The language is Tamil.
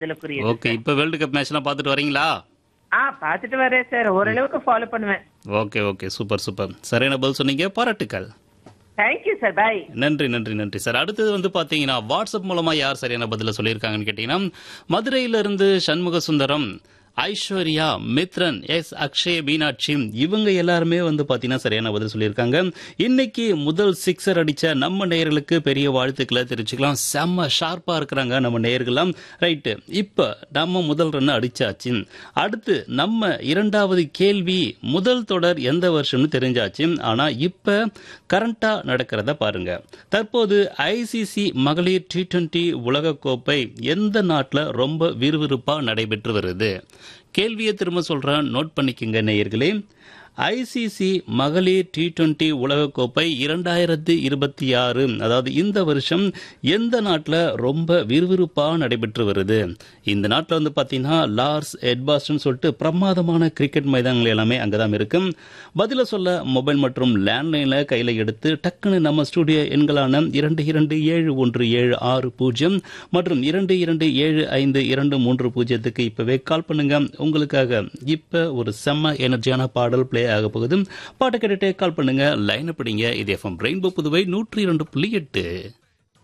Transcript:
இதுலக்குரியது ஓகே இப்போ வேர்ல்டு கப் மேட்ச்லாம் பார்த்துட்டு வரீங்களா ஆ பார்த்துட்டு வரேன் சார் ஓரளவுக்கு ஃபாலோ பண்ணுவேன் ஓகே ஓகே சூப்பர் சூப்பர் சரியான பதில் சொன்னீங்க பாராட்டுக்கள் தேங்க்யூ சார் பாய் நன்றி நன்றி நன்றி சார் அடுத்தது வந்து பாத்தீங்கன்னா வாட்ஸ்அப் மூலமா யார் சரியான பதில சொல்லியிருக்காங்கன்னு கேட்டீங்கன்னா மதுரையில இருந்து சண்முக சுந்தரம் ஐஸ்வர்யா மித்ரன் எஸ் அக்ஷய் மீனாட்சி இவங்க எல்லாருமே வந்து பாத்தீங்கன்னா சரியான பதில் சொல்லியிருக்காங்க இன்னைக்கு முதல் சிக்ஸர் அடிச்ச நம்ம நேயர்களுக்கு பெரிய வாழ்த்துக்களை தெரிவிச்சுக்கலாம் செம்ம ஷார்ப்பா இருக்கிறாங்க நம்ம நேயர்கள்லாம் ரைட்டு இப்ப நம்ம முதல் ரன் அடிச்சாச்சு அடுத்து நம்ம இரண்டாவது கேள்வி முதல் தொடர் எந்த வருஷம்னு தெரிஞ்சாச்சு ஆனா இப்ப கரண்டா நடக்கிறத பாருங்க தற்போது ஐசிசி மகளிர் டி டுவெண்டி உலகக்கோப்பை எந்த நாட்டில் ரொம்ப விறுவிறுப்பா நடைபெற்று வருது கேள்வியை திரும்ப சொல்றேன் நோட் பண்ணிக்கங்க நேயர்களே ஐசிசி மகளிர் டி டுவெண்டி உலகக்கோப்பை இரண்டாயிரத்தி இருபத்தி ஆறு அதாவது இந்த வருஷம் எந்த நாட்டில் ரொம்ப விறுவிறுப்பாக நடைபெற்று வருது இந்த நாட்டில் வந்து பார்த்தீங்கன்னா லார்ஸ் எட்பாஸ்டன் சொல்லிட்டு பிரமாதமான கிரிக்கெட் மைதானங்கள் எல்லாமே அங்கே தான் இருக்கு பதில சொல்ல மொபைல் மற்றும் லேண்ட்லைனில் கையில் எடுத்து டக்குன்னு நம்ம ஸ்டுடியோ எண்களான இரண்டு இரண்டு ஏழு ஒன்று ஏழு ஆறு பூஜ்ஜியம் மற்றும் இரண்டு இரண்டு ஏழு ஐந்து இரண்டு மூன்று பூஜ்ஜியத்துக்கு இப்பவே கால் பண்ணுங்க உங்களுக்காக இப்ப ஒரு செம்ம எனர்ஜியான பாடல் ப்ளே ஆக போகுது பாட்டை கேட்டுட்டே கால் பண்ணுங்க லைன் பிடிங்க இது எஃப்எம் ரெயின்போ புதுவை நூற்றி இரண்டு புள்ளி எட்டு